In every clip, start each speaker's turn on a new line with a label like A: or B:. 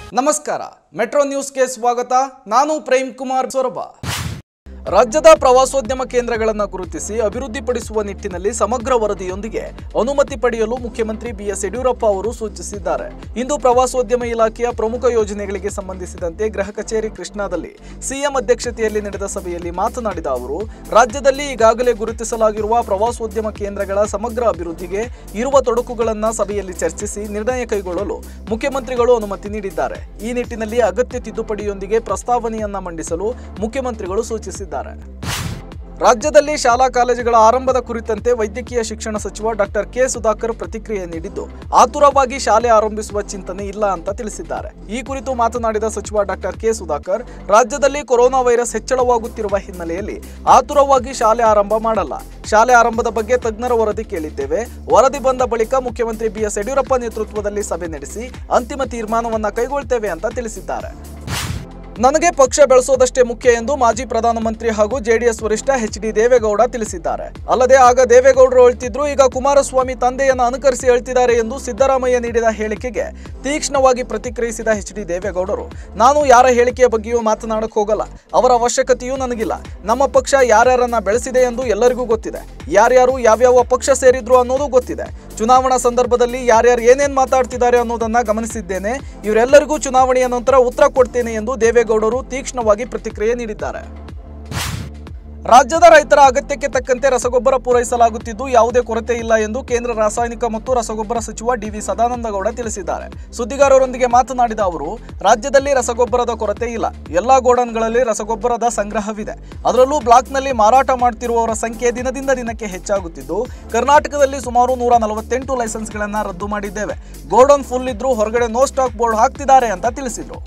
A: ನಮಸ್ಕಾರ ಮೆಟ್ರೋ ನ್ಯೂಸ್ಗೆ ಸ್ವಾಗತ ನಾನು ಪ್ರೇಮ್ ಕುಮಾರ್ ಸೊರಬ ರಾಜ್ಯದ ಪ್ರವಾಸೋದ್ಯಮ ಕೇಂದ್ರಗಳನ್ನು ಗುರುತಿಸಿ ಅಭಿವೃದ್ಧಿಪಡಿಸುವ ನಿಟ್ಟಿನಲ್ಲಿ ಸಮಗ್ರ ವರದಿಯೊಂದಿಗೆ ಅನುಮತಿ ಪಡೆಯಲು ಮುಖ್ಯಮಂತ್ರಿ ಬಿಎಸ್ ಯಡಿಯೂರಪ್ಪ ಅವರು ಸೂಚಿಸಿದ್ದಾರೆ ಇಂದು ಪ್ರವಾಸೋದ್ಯಮ ಇಲಾಖೆಯ ಪ್ರಮುಖ ಯೋಜನೆಗಳಿಗೆ ಸಂಬಂಧಿಸಿದಂತೆ ಗೃಹ ಕಚೇರಿ ಕೃಷ್ಣಾದಲ್ಲಿ ಸಿಎಂ ಅಧ್ಯಕ್ಷತೆಯಲ್ಲಿ ನಡೆದ ಸಭೆಯಲ್ಲಿ ಮಾತನಾಡಿದ ಅವರು ರಾಜ್ಯದಲ್ಲಿ ಈಗಾಗಲೇ ಗುರುತಿಸಲಾಗಿರುವ ಪ್ರವಾಸೋದ್ಯಮ ಕೇಂದ್ರಗಳ ಸಮಗ್ರ ಅಭಿವೃದ್ಧಿಗೆ ಇರುವ ತೊಡಕುಗಳನ್ನು ಸಭೆಯಲ್ಲಿ ಚರ್ಚಿಸಿ ನಿರ್ಣಯ ಕೈಗೊಳ್ಳಲು ಮುಖ್ಯಮಂತ್ರಿಗಳು ಅನುಮತಿ ನೀಡಿದ್ದಾರೆ ಈ ನಿಟ್ಟಿನಲ್ಲಿ ಅಗತ್ಯ ತಿದ್ದುಪಡಿಯೊಂದಿಗೆ ಪ್ರಸ್ತಾವನೆಯನ್ನ ಮಂಡಿಸಲು ಮುಖ್ಯಮಂತ್ರಿಗಳು ಸೂಚಿಸಿದ್ದಾರೆ ರಾಜ್ಯದಲ್ಲಿ ಶಾಲಾ ಕಾಲೇಜುಗಳ ಆರಂಭದ ಕುರಿತಂತೆ ವೈದ್ಯಕೀಯ ಶಿಕ್ಷಣ ಸಚಿವ ಡಾಕ್ಟರ್ ಕೆ ಸುಧಾಕರ್ ಪ್ರತಿಕ್ರಿಯೆ ನೀಡಿದ್ದು ಆತುರವಾಗಿ ಶಾಲೆ ಆರಂಭಿಸುವ ಚಿಂತನೆ ಇಲ್ಲ ಅಂತ ತಿಳಿಸಿದ್ದಾರೆ ಈ ಕುರಿತು ಮಾತನಾಡಿದ ಸಚಿವ ಡಾಕ್ಟರ್ ಕೆ ಸುಧಾಕರ್ ರಾಜ್ಯದಲ್ಲಿ ಕೊರೋನಾ ವೈರಸ್ ಹೆಚ್ಚಳವಾಗುತ್ತಿರುವ ಹಿನ್ನೆಲೆಯಲ್ಲಿ ಆತುರವಾಗಿ ಶಾಲೆ ಆರಂಭ ಮಾಡಲ್ಲ ಶಾಲೆ ಆರಂಭದ ಬಗ್ಗೆ ತಜ್ಞರ ವರದಿ ಕೇಳಿದ್ದೇವೆ ವರದಿ ಬಂದ ಬಳಿಕ ಮುಖ್ಯಮಂತ್ರಿ ಬಿಎಸ್ ಯಡಿಯೂರಪ್ಪ ನೇತೃತ್ವದಲ್ಲಿ ಸಭೆ ನಡೆಸಿ ಅಂತಿಮ ತೀರ್ಮಾನವನ್ನ ಕೈಗೊಳ್ತೇವೆ ಅಂತ ತಿಳಿಸಿದ್ದಾರೆ ನನಗೆ ಪಕ್ಷ ಬೆಳೆಸೋದಷ್ಟೇ ಮುಖ್ಯ ಎಂದು ಮಾಜಿ ಪ್ರಧಾನಮಂತ್ರಿ ಹಾಗೂ ಜೆಡಿಎಸ್ ವರಿಷ್ಠ ಎಚ್ ಡಿ ದೇವೇಗೌಡ ತಿಳಿಸಿದ್ದಾರೆ ಅಲ್ಲದೆ ಆಗ ದೇವೇಗೌಡರು ಹೇಳ್ತಿದ್ರು ಈಗ ಕುಮಾರಸ್ವಾಮಿ ತಂದೆಯನ್ನು ಅನುಕರಿಸಿ ಹೇಳ್ತಿದ್ದಾರೆ ಎಂದು ಸಿದ್ದರಾಮಯ್ಯ ನೀಡಿದ ಹೇಳಿಕೆಗೆ ತೀಕ್ಷ್ಣವಾಗಿ ಪ್ರತಿಕ್ರಿಯಿಸಿದ ಎಚ್ ಡಿ ದೇವೇಗೌಡರು ನಾನು ಯಾರ ಹೇಳಿಕೆಯ ಬಗ್ಗೆಯೂ ಮಾತನಾಡಕ್ ಹೋಗಲ್ಲ ಅವರ ಅವಶ್ಯಕತೆಯೂ ನನಗಿಲ್ಲ ನಮ್ಮ ಪಕ್ಷ ಯಾರ್ಯಾರನ್ನ ಬೆಳೆಸಿದೆ ಎಂದು ಎಲ್ಲರಿಗೂ ಗೊತ್ತಿದೆ ಯಾರ್ಯಾರು ಯಾವ್ಯಾವ ಪಕ್ಷ ಸೇರಿದ್ರು ಅನ್ನೋದು ಗೊತ್ತಿದೆ ಚುನಾವಣಾ ಸಂದರ್ಭದಲ್ಲಿ ಯಾರ್ಯಾರು ಏನೇನ್ ಮಾತಾಡ್ತಿದ್ದಾರೆ ಅನ್ನೋದನ್ನ ಗಮನಿಸಿದ್ದೇನೆ ಇವರೆಲ್ಲರಿಗೂ ಚುನಾವಣೆಯ ನಂತರ ಉತ್ತರ ಕೊಡ್ತೇನೆ ಎಂದು ದೇವೇಗೌಡರು ತೀಕ್ಷ್ಣವಾಗಿ ಪ್ರತಿಕ್ರಿಯೆ ನೀಡಿದ್ದಾರೆ ರಾಜ್ಯದ ರೈತರ ಅಗತ್ಯಕ್ಕೆ ತಕ್ಕಂತೆ ರಸಗೊಬ್ಬರ ಪೂರೈಸಲಾಗುತ್ತಿದ್ದು ಯಾವುದೇ ಕೊರತೆ ಇಲ್ಲ ಎಂದು ಕೇಂದ್ರ ರಾಸಾಯನಿಕ ಮತ್ತು ರಸಗೊಬ್ಬರ ಸಚಿವ ಡಿವಿ ಸದಾನಂದಗೌಡ ತಿಳಿಸಿದ್ದಾರೆ ಸುದ್ದಿಗಾರರೊಂದಿಗೆ ಮಾತನಾಡಿದ ಅವರು ರಾಜ್ಯದಲ್ಲಿ ರಸಗೊಬ್ಬರದ ಕೊರತೆ ಇಲ್ಲ ಎಲ್ಲಾ ಗೋಡನ್ಗಳಲ್ಲಿ ರಸಗೊಬ್ಬರದ ಸಂಗ್ರಹವಿದೆ ಅದರಲ್ಲೂ ಬ್ಲಾಕ್ನಲ್ಲಿ ಮಾರಾಟ ಮಾಡ್ತಿರುವವರ ಸಂಖ್ಯೆ ದಿನದಿಂದ ದಿನಕ್ಕೆ ಹೆಚ್ಚಾಗುತ್ತಿದ್ದು ಕರ್ನಾಟಕದಲ್ಲಿ ಸುಮಾರು ನೂರ ನಲವತ್ತೆಂಟು ಲೈಸೆನ್ಸ್ಗಳನ್ನು ರದ್ದು ಮಾಡಿದ್ದೇವೆ ಗೋಡೌನ್ ಫುಲ್ ಇದ್ರೂ ಹೊರಗಡೆ ನೋ ಸ್ಟಾಕ್ ಬೋರ್ಡ್ ಹಾಕ್ತಿದ್ದಾರೆ ಅಂತ ತಿಳಿಸಿದರು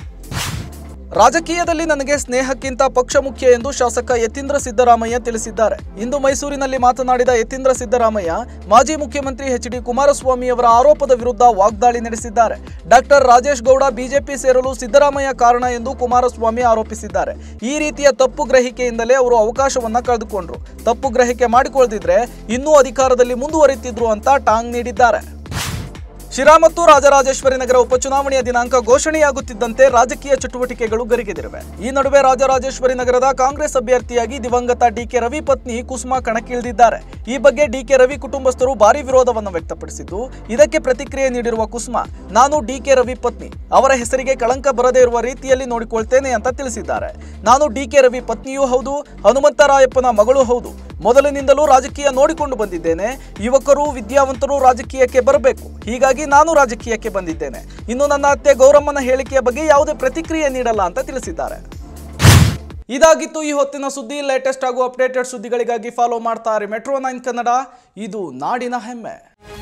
A: ರಾಜಕೀಯದಲ್ಲಿ ನನಗೆ ಸ್ನೇಹಕ್ಕಿಂತ ಪಕ್ಷ ಮುಖ್ಯ ಎಂದು ಶಾಸಕ ಯತೀಂದ್ರ ಸಿದ್ದರಾಮಯ್ಯ ತಿಳಿಸಿದ್ದಾರೆ ಇಂದು ಮೈಸೂರಿನಲ್ಲಿ ಮಾತನಾಡಿದ ಯತೀಂದ್ರ ಸಿದ್ದರಾಮಯ್ಯ ಮಾಜಿ ಮುಖ್ಯಮಂತ್ರಿ ಎಚ್ ಡಿ ಕುಮಾರಸ್ವಾಮಿ ಅವರ ಆರೋಪದ ವಿರುದ್ಧ ವಾಗ್ದಾಳಿ ನಡೆಸಿದ್ದಾರೆ ಡಾಕ್ಟರ್ ರಾಜೇಶ್ ಗೌಡ ಬಿಜೆಪಿ ಸೇರಲು ಸಿದ್ದರಾಮಯ್ಯ ಕಾರಣ ಎಂದು ಕುಮಾರಸ್ವಾಮಿ ಆರೋಪಿಸಿದ್ದಾರೆ ಈ ರೀತಿಯ ತಪ್ಪು ಗ್ರಹಿಕೆಯಿಂದಲೇ ಅವರು ಅವಕಾಶವನ್ನ ಕಳೆದುಕೊಂಡ್ರು ತಪ್ಪು ಗ್ರಹಿಕೆ ಮಾಡಿಕೊಳ್ಳದಿದ್ರೆ ಇನ್ನೂ ಅಧಿಕಾರದಲ್ಲಿ ಮುಂದುವರಿತಿದ್ರು ಅಂತ ಟಾಂಗ್ ನೀಡಿದ್ದಾರೆ ಶಿರಾ ಮತ್ತು ರಾಜರಾಜೇಶ್ವರಿ ನಗರ ಉಪಚುನಾವಣೆಯ ದಿನಾಂಕ ಘೋಷಣೆಯಾಗುತ್ತಿದ್ದಂತೆ ರಾಜಕೀಯ ಚಟುವಟಿಕೆಗಳು ಗರಿಗೆದಿರುವೆ ಈ ನಡುವೆ ರಾಜರಾಜೇಶ್ವರಿ ನಗರದ ಕಾಂಗ್ರೆಸ್ ಅಭ್ಯರ್ಥಿಯಾಗಿ ದಿವಂಗತ ಡಿಕೆ ರವಿ ಪತ್ನಿ ಕುಸುಮಾ ಕಣಕ್ಕಿಳಿದಿದ್ದಾರೆ ಈ ಬಗ್ಗೆ ಡಿಕೆ ರವಿ ಕುಟುಂಬಸ್ಥರು ಭಾರಿ ವಿರೋಧವನ್ನು ವ್ಯಕ್ತಪಡಿಸಿದ್ದು ಇದಕ್ಕೆ ಪ್ರತಿಕ್ರಿಯೆ ನೀಡಿರುವ ಕುಸುಮಾ ನಾನು ಡಿಕೆ ರವಿ ಪತ್ನಿ ಅವರ ಹೆಸರಿಗೆ ಕಳಂಕ ಬರದೇ ಇರುವ ರೀತಿಯಲ್ಲಿ ನೋಡಿಕೊಳ್ತೇನೆ ಅಂತ ತಿಳಿಸಿದ್ದಾರೆ ನಾನು ಡಿಕೆ ರವಿ ಪತ್ನಿಯೂ ಹೌದು ಹನುಮಂತರಾಯಪ್ಪನ ಮಗಳು ಹೌದು ಮೊದಲಿನಿಂದಲೂ ರಾಜಕೀಯ ನೋಡಿಕೊಂಡು ಬಂದಿದ್ದೇನೆ ಯುವಕರು ವಿದ್ಯಾವಂತರು ರಾಜಕೀಯಕ್ಕೆ ಬರಬೇಕು ಹೀಗಾಗಿ ನಾನು ರಾಜಕೀಯಕ್ಕೆ ಬಂದಿದ್ದೇನೆ ಇನ್ನು ನನ್ನ ಅತ್ತೆ ಗೌರಮ್ಮನ ಹೇಳಿಕೆಯ ಬಗ್ಗೆ ಯಾವುದೇ ಪ್ರತಿಕ್ರಿಯೆ ನೀಡಲ್ಲ ಅಂತ ತಿಳಿಸಿದ್ದಾರೆ ಇದಾಗಿತ್ತು ಈ ಹೊತ್ತಿನ ಸುದ್ದಿ ಲೇಟೆಸ್ಟ್ ಹಾಗೂ ಅಪ್ಡೇಟೆಡ್ ಸುದ್ದಿಗಳಿಗಾಗಿ ಫಾಲೋ ಮಾಡ್ತಾರೆ ಮೆಟ್ರೋ ನೈನ್ ಕನ್ನಡ ಇದು ನಾಡಿನ ಹೆಮ್ಮೆ